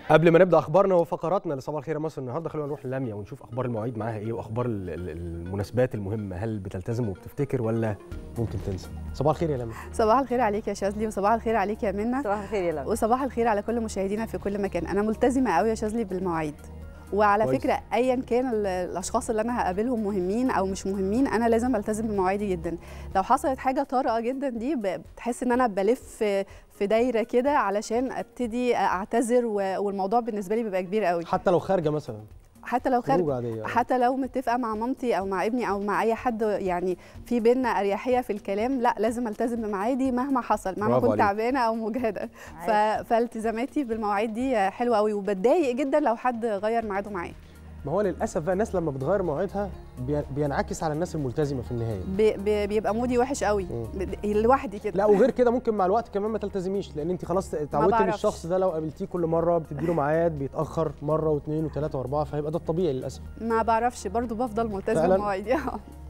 قبل ما نبدا اخبارنا وفقراتنا لصباح الخير يا مصر النهارده خلونا نروح للميا ونشوف اخبار المواعيد معاها ايه واخبار ال- ال- المناسبات المهمه هل بتلتزم وبتفتكر ولا ممكن تنسى صباح الخير يا لميا صباح الخير عليك يا شاذلي وصباح الخير عليك يا منى صباح الخير يا لمى وصباح الخير على كل مشاهدينا في كل مكان انا ملتزمه قوي يا شاذلي بالمواعيد وعلى كويس. فكره ايا كان ال- الاشخاص اللي انا هقابلهم مهمين او مش مهمين انا لازم التزم بمواعيدي جدا لو حصلت حاجه طارئه جدا دي ب- بتحس ان انا بلف في- في دايره كده علشان ابتدي اعتذر و- والموضوع بالنسبه لي بيبقى كبير قوي حتى لو خارجه مثلا حتى لو خارج خروج عاديه حتى لو متفقه مع مامتي او مع ابني او مع اي حد يعني في بينا اريحيه في الكلام لا لازم التزم بمواعيدي مهما حصل مهما برافو كنت عليك. تعبانه او مجهده ف... فالتزاماتي بالمواعيد دي حلوه قوي وبتضايق جدا لو حد غير ميعاده معايا ما هو للاسف بقى الناس لما بتغير مواعيدها بي- بينعكس على الناس الملتزمه في النهايه بي... بي... بيبقى مودي وحش قوي مم. ب- لوحدي كده لا وغير كده ممكن مع الوقت كمان ما تلتزميش لان انت خلاص اتعودتي ان بعرفش. الشخص ده لو قابلتيه كل مره بتدي له ميعاد بيتاخر مره واثنين وثلاثه واربعه فهيبقى ده الطبيعي للاسف ما بعرفش برضو بفضل ملتزمه فعلاً؟ بمواعيدي